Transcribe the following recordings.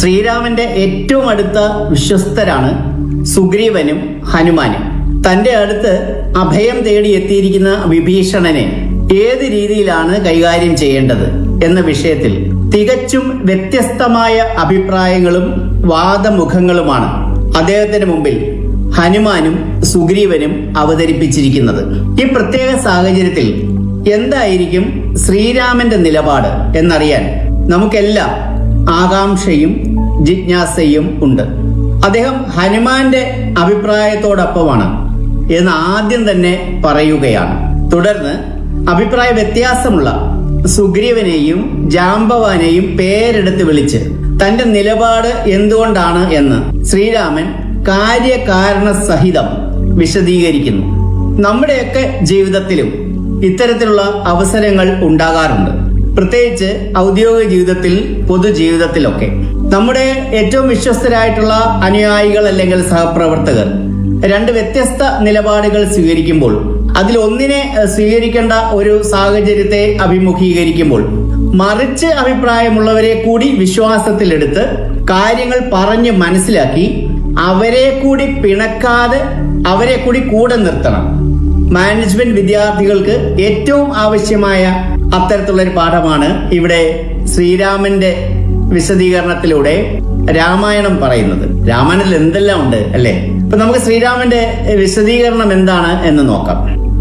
ശ്രീരാമന്റെ ഏറ്റവും അടുത്ത വിശ്വസ്തരാണ് സുഗ്രീവനും ഹനുമാനും തന്റെ അടുത്ത് അഭയം തേടി എത്തിയിരിക്കുന്ന വിഭീഷണനെ ഏത് രീതിയിലാണ് കൈകാര്യം ചെയ്യേണ്ടത് എന്ന വിഷയത്തിൽ തികച്ചും വ്യത്യസ്തമായ അഭിപ്രായങ്ങളും വാദമുഖങ്ങളുമാണ് അദ്ദേഹത്തിന്റെ മുമ്പിൽ ഹനുമാനും സുഗ്രീവനും അവതരിപ്പിച്ചിരിക്കുന്നത് ഈ പ്രത്യേക സാഹചര്യത്തിൽ എന്തായിരിക്കും ശ്രീരാമന്റെ നിലപാട് എന്നറിയാൻ നമുക്കെല്ലാം ആകാംക്ഷയും ജിജ്ഞാസയും ഉണ്ട് അദ്ദേഹം ഹനുമാന്റെ അഭിപ്രായത്തോടൊപ്പമാണ് എന്ന് ആദ്യം തന്നെ പറയുകയാണ് തുടർന്ന് അഭിപ്രായ വ്യത്യാസമുള്ള സുഗ്രീവനെയും ജാംബവാനെയും പേരെടുത്ത് വിളിച്ച് തന്റെ നിലപാട് എന്തുകൊണ്ടാണ് എന്ന് ശ്രീരാമൻ കാര്യകാരണ സഹിതം വിശദീകരിക്കുന്നു നമ്മുടെയൊക്കെ ജീവിതത്തിലും ഇത്തരത്തിലുള്ള അവസരങ്ങൾ ഉണ്ടാകാറുണ്ട് പ്രത്യേകിച്ച് ഔദ്യോഗിക ജീവിതത്തിൽ പൊതുജീവിതത്തിലൊക്കെ നമ്മുടെ ഏറ്റവും വിശ്വസ്തരായിട്ടുള്ള അനുയായികൾ അല്ലെങ്കിൽ സഹപ്രവർത്തകർ രണ്ട് വ്യത്യസ്ത നിലപാടുകൾ സ്വീകരിക്കുമ്പോൾ അതിൽ ഒന്നിനെ ഏഹ്, സ്വീകരിക്കേണ്ട ഒരു സാഹചര്യത്തെ അഭിമുഖീകരിക്കുമ്പോൾ മറിച്ച് അഭിപ്രായമുള്ളവരെ കൂടി വിശ്വാസത്തിലെടുത്ത് കാര്യങ്ങൾ പറഞ്ഞ് മനസ്സിലാക്കി അവരെ കൂടി പിണക്കാതെ അവരെ കൂടി കൂടെ നിർത്തണം മാനേജ്മെന്റ് വിദ്യാർത്ഥികൾക്ക് ഏറ്റവും ആവശ്യമായ അത്തരത്തിലുള്ള ഒരു പാഠമാണ് ഇവിടെ ശ്രീരാമന്റെ വിശദീകരണത്തിലൂടെ രാമായണം പറയുന്നത് രാമായണത്തിൽ എന്തെല്ലാം ഉണ്ട് അല്ലെ ഇപ്പൊ നമുക്ക് ശ്രീരാമന്റെ വിശദീകരണം എന്താണ് എന്ന് നോക്കാം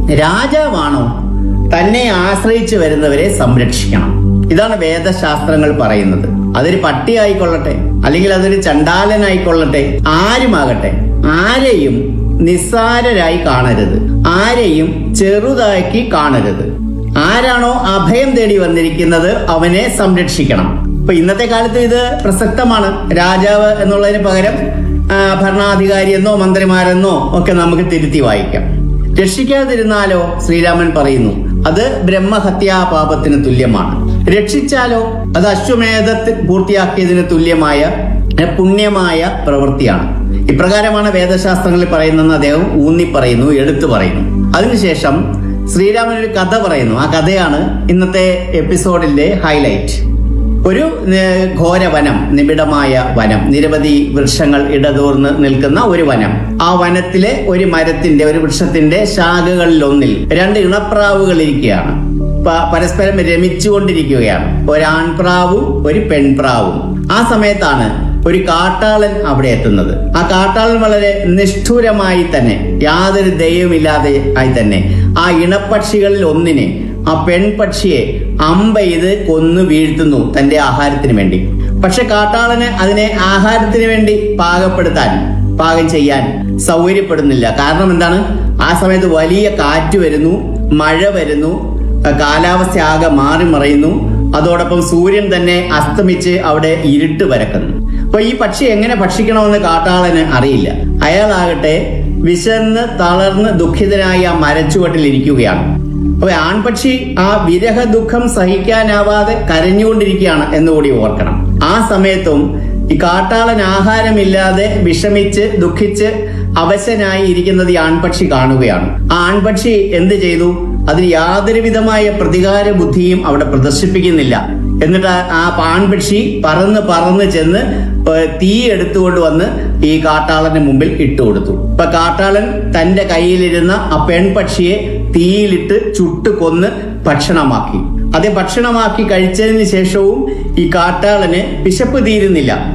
രാജാവാണോ തന്നെ ആശ്രയിച്ചു വരുന്നവരെ സംരക്ഷിക്കണം ഇതാണ് വേദശാസ്ത്രങ്ങൾ പറയുന്നത് അതൊരു പട്ടി ആയിക്കൊള്ളട്ടെ അല്ലെങ്കിൽ അതൊരു ചണ്ടാലനായിക്കൊള്ളട്ടെ ആരുമാകട്ടെ ആരെയും നിസ്സാരരായി കാണരുത് ആരെയും ചെറുതാക്കി കാണരുത് ആരാണോ അഭയം തേടി വന്നിരിക്കുന്നത് അവനെ സംരക്ഷിക്കണം ഇപ്പൊ ഇന്നത്തെ കാലത്ത് ഇത് പ്രസക്തമാണ് രാജാവ് എന്നുള്ളതിന് പകരം ആ, ഭരണാധികാരി എന്നോ മന്ത്രിമാരെന്നോ ഒക്കെ നമുക്ക് തിരുത്തി വായിക്കാം രക്ഷിക്കാതിരുന്നാലോ ശ്രീരാമൻ പറയുന്നു അത് ബ്രഹ്മഹത്യാ പാപത്തിന് തുല്യമാണ് രക്ഷിച്ചാലോ അത് അശ്വമേധത്തിൽ പൂർത്തിയാക്കിയതിന് തുല്യമായ ഏ, പുണ്യമായ പ്രവൃത്തിയാണ് ഇപ്രകാരമാണ് വേദശാസ്ത്രങ്ങളിൽ പറയുന്നതെന്ന് അദ്ദേഹം ഊന്നി പറയുന്നു എടുത്തു പറയുന്നു അതിനുശേഷം ശ്രീരാമൻ ഒരു കഥ പറയുന്നു ആ കഥയാണ് ഇന്നത്തെ എപ്പിസോഡിന്റെ ഹൈലൈറ്റ് ഒരു ഏഹ്, ഘോരവനം നിബിഡമായ വനം നിരവധി വൃക്ഷങ്ങൾ ഇടതൂർന്ന് നിൽക്കുന്ന ഒരു വനം ആ വനത്തിലെ ഒരു മരത്തിന്റെ ഒരു വൃക്ഷത്തിന്റെ ശാഖകളിൽ ഒന്നിൽ രണ്ട് ഇണപ്രാവുകൾ ഇരിക്കുകയാണ് പ- പരസ്പരം രമിച്ചുകൊണ്ടിരിക്കുകയാണ് ഒരാൺപ്രാവും ഒരു പെൺപ്രാവും ആ സമയത്താണ് ഒരു കാട്ടാളൻ അവിടെ എത്തുന്നത് ആ കാട്ടാളൻ വളരെ നിഷ്ഠുരമായി തന്നെ യാതൊരു ദയവുമില്ലാതെ ആയി തന്നെ ആ ഇണപ്പക്ഷികളിൽ ഒന്നിനെ ആ പെൺപക്ഷിയെ അമ്പെയ്ത് കൊന്നു വീഴ്ത്തുന്നു തന്റെ ആഹാരത്തിന് വേണ്ടി പക്ഷെ കാട്ടാളന് അതിനെ ആഹാരത്തിന് വേണ്ടി പാകപ്പെടുത്താൻ പാകം ചെയ്യാൻ സൗകര്യപ്പെടുന്നില്ല കാരണം എന്താണ് ആ സമയത്ത് വലിയ കാറ്റ് വരുന്നു മഴ വരുന്നു കാലാവസ്ഥ ആകെ മാറി മറയുന്നു അതോടൊപ്പം സൂര്യൻ തന്നെ അസ്തമിച്ച് അവിടെ ഇരുട്ട് പരക്കുന്നു അപ്പൊ ഈ പക്ഷി എങ്ങനെ ഭക്ഷിക്കണമെന്ന് കാട്ടാളന് അറിയില്ല അയാളാകട്ടെ വിശന്ന് തളർന്ന് ദുഃഖിതനായി ആ മരച്ചുവട്ടിൽ ഇരിക്കുകയാണ് അപ്പൊ ആൺപക്ഷി ആ വിരഹ ദുഃഖം സഹിക്കാനാവാതെ കരഞ്ഞുകൊണ്ടിരിക്കുകയാണ് എന്നുകൂടി ഓർക്കണം ആ സമയത്തും ഈ കാട്ടാളൻ ആഹാരമില്ലാതെ വിഷമിച്ച് ദുഃഖിച്ച് അവശനായി ഇരിക്കുന്നത് ഈ ആൺപക്ഷി കാണുകയാണ് ആ ആൺപക്ഷി എന്ത് ചെയ്തു അതിന് യാതൊരു വിധമായ പ്രതികാര ബുദ്ധിയും അവിടെ പ്രദർശിപ്പിക്കുന്നില്ല എന്നിട്ട് ആ- ആ പാൺപക്ഷി പറന്ന് പറന്ന് ചെന്ന് ഏഹ് തീ എടുത്തുകൊണ്ട് വന്ന് ഈ കാട്ടാളന്റെ മുമ്പിൽ ഇട്ടുകൊടുത്തു ഇപ്പൊ കാട്ടാളൻ തന്റെ കയ്യിലിരുന്ന ആ പെൺപക്ഷിയെ തീയിലിട്ട് ചുട്ട് കൊന്ന് ഭക്ഷണമാക്കി അതേ ഭക്ഷണമാക്കി കഴിച്ചതിന് ശേഷവും ഈ കാട്ടാളന് വിശപ്പ് തീരുന്നില്ല